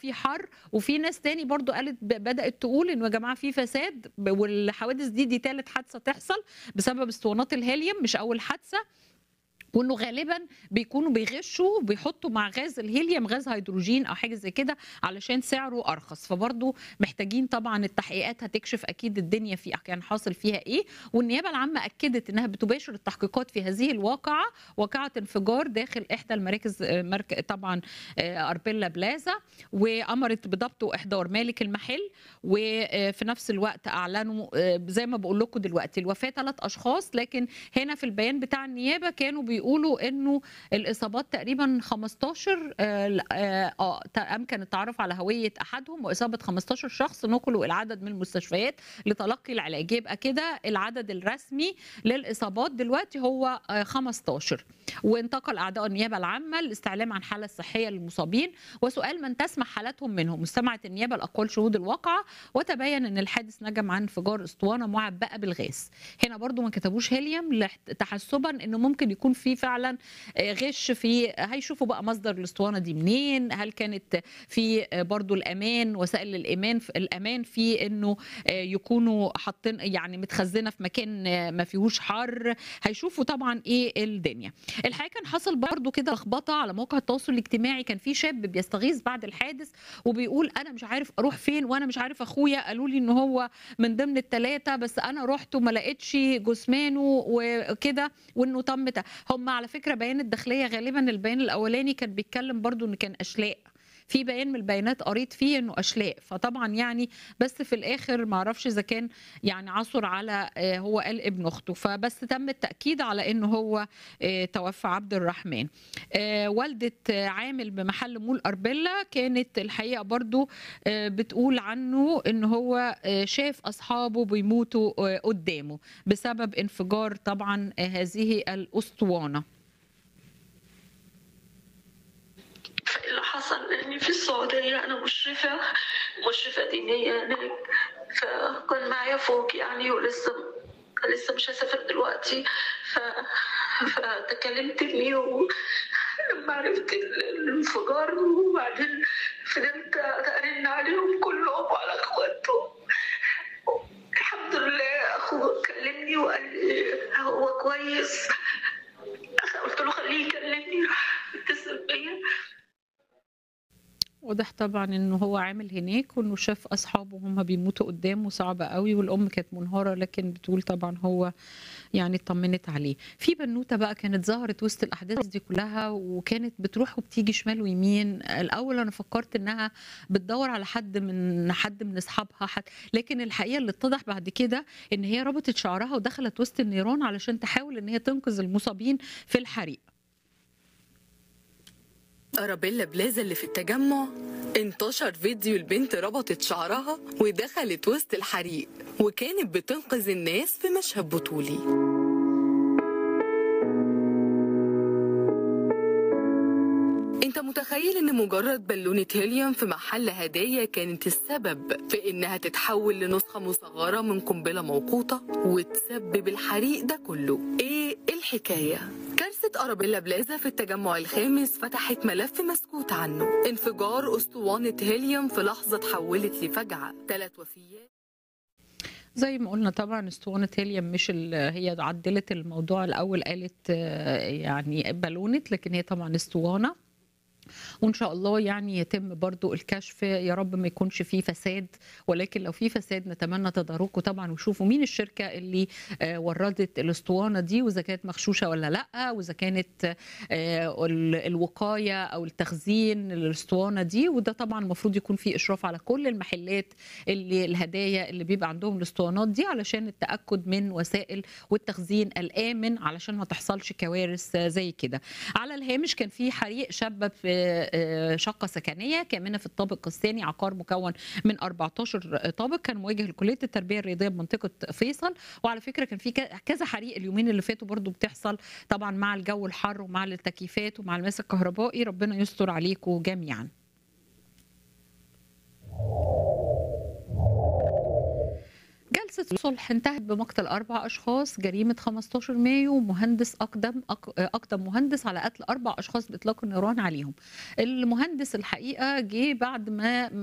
في حر وفي ناس تاني برضو قالت ب- بدات تقول انه يا جماعه في فساد ب- والحوادث دي دي ثالث حادثه تحصل بسبب اسطوانات الهيليوم مش اول حادثه وانه غالبا بيكونوا بيغشوا بيحطوا مع غاز الهيليوم غاز هيدروجين او حاجه زي كده علشان سعره ارخص فبرضه محتاجين طبعا التحقيقات هتكشف اكيد الدنيا في كان حاصل فيها ايه والنيابه العامه اكدت انها بتباشر التحقيقات في هذه الواقعه واقعه انفجار داخل احدى المراكز آه، مرك... طبعا آه، اربيلا بلازا وامرت بضبط واحضار مالك المحل وفي نفس الوقت اعلنوا آه، زي ما بقول لكم دلوقتي الوفاه ثلاث اشخاص لكن هنا في البيان بتاع النيابه كانوا بيقولوا انه الاصابات تقريبا 15 آه لا، آه آه، امكن التعرف على هويه احدهم واصابه 15 شخص نقلوا الى عدد من المستشفيات لتلقي العلاج يبقى كده العدد الرسمي للاصابات دلوقتي هو آه 15 وانتقل اعضاء النيابه العامه للاستعلام عن الحاله الصحيه للمصابين وسؤال من تسمح حالتهم منهم استمعت النيابه لاقوال شهود الواقعه وتبين ان الحادث نجم عن انفجار اسطوانه معبأه بالغاز هنا برضو ما كتبوش هيليوم لح- تحسبا انه ممكن يكون في فعلا آه، غش في هيشوفوا بقى مصدر الاسطوانه دي منين هل كانت في آه، برضو الامان وسائل الامان الامان في انه آه، يكونوا حاطين يعني متخزنه في مكان آه، ما فيهوش حر هيشوفوا طبعا ايه الدنيا الحقيقه كان حصل برضو كده لخبطه على مواقع التواصل الاجتماعي كان في شاب بيستغيث بعد الحادث وبيقول انا مش عارف اروح فين وانا مش عارف اخويا قالوا لي ان هو من ضمن الثلاثه بس انا رحت وما لقيتش جثمانه وكده وانه تم ت- هم على فكره بيان الداخليه غالبا البيان الاولاني كان بيتكلم برضو ان كان اشلاء في بيان من البيانات قريت فيه انه اشلاء فطبعا يعني بس في الاخر ما اعرفش اذا كان يعني عثر على آه، هو قال ابن اخته فبس تم التاكيد على انه هو آه، توفى عبد الرحمن آه، والده آه، عامل بمحل مول اربيلا كانت الحقيقه برضو آه، بتقول عنه ان هو آه، شاف اصحابه بيموتوا آه، قدامه بسبب انفجار طبعا آه، هذه الاسطوانه اللي حصل اني في السعودية انا مشرفة مشرفة دينية هناك فكان معايا فوق يعني ولسه لسه مش هسافر دلوقتي ف فتكلمت ابني ولما عرفت ال- الانفجار وبعدين فضلت ارن عليهم كلهم وعلى اخواتهم الحمد لله اخوه كلمني وقال لي هو كويس قلت له خليه يكلمني راح اتصل بيا واضح طبعا انه هو عامل هناك وانه شاف اصحابه هم بيموتوا قدامه صعبه قوي والام كانت منهاره لكن بتقول طبعا هو يعني اطمنت عليه في بنوته بقى كانت ظهرت وسط الاحداث دي كلها وكانت بتروح وبتيجي شمال ويمين الاول انا فكرت انها بتدور على حد من حد من اصحابها حد لكن الحقيقه اللي اتضح بعد كده ان هي ربطت شعرها ودخلت وسط النيران علشان تحاول ان هي تنقذ المصابين في الحريق أرابيلا بلازا اللي في التجمع انتشر فيديو البنت ربطت شعرها ودخلت وسط الحريق وكانت بتنقذ الناس في مشهد بطولي انت متخيل ان مجرد بالونة هيليوم في محل هدايا كانت السبب في انها تتحول لنسخة مصغرة من قنبلة موقوتة وتسبب الحريق ده كله ايه الحكاية؟ كارثة أرابيلا بلازا في التجمع الخامس فتحت ملف مسكوت عنه انفجار أسطوانة هيليوم في لحظة تحولت لفجعة ثلاث وفيات زي ما قلنا طبعا اسطوانة هيليوم مش ال- هي عدلت الموضوع الأول قالت آه، يعني بالونت لكن هي طبعا اسطوانة وان شاء الله يعني يتم برضو الكشف يا رب ما يكونش فيه فساد ولكن لو في فساد نتمنى تداركه طبعا وشوفوا مين الشركه اللي آه، وردت الاسطوانه دي واذا كانت مغشوشه ولا لا واذا كانت آه، ال- الوقايه او التخزين الاسطوانه دي وده طبعا المفروض يكون في اشراف على كل المحلات اللي الهدايا اللي بيبقى عندهم الاسطوانات دي علشان التاكد من وسائل والتخزين الامن علشان ما تحصلش كوارث آه، زي كده على الهامش كان في حريق شب في آه، شقه سكنيه كامنه في الطابق الثاني عقار مكون من 14 طابق كان مواجه لكليه التربيه الرياضيه بمنطقه فيصل وعلى فكره كان في ك- كذا حريق اليومين اللي فاتوا برضو بتحصل طبعا مع الجو الحر ومع التكييفات ومع الماس الكهربائي ربنا يستر عليكم جميعا جلسة قصه صلح انتهت بمقتل اربع اشخاص جريمه 15 مايو مهندس اقدم أق- اقدم مهندس على قتل اربع اشخاص باطلاق النيران عليهم المهندس الحقيقه جه بعد ما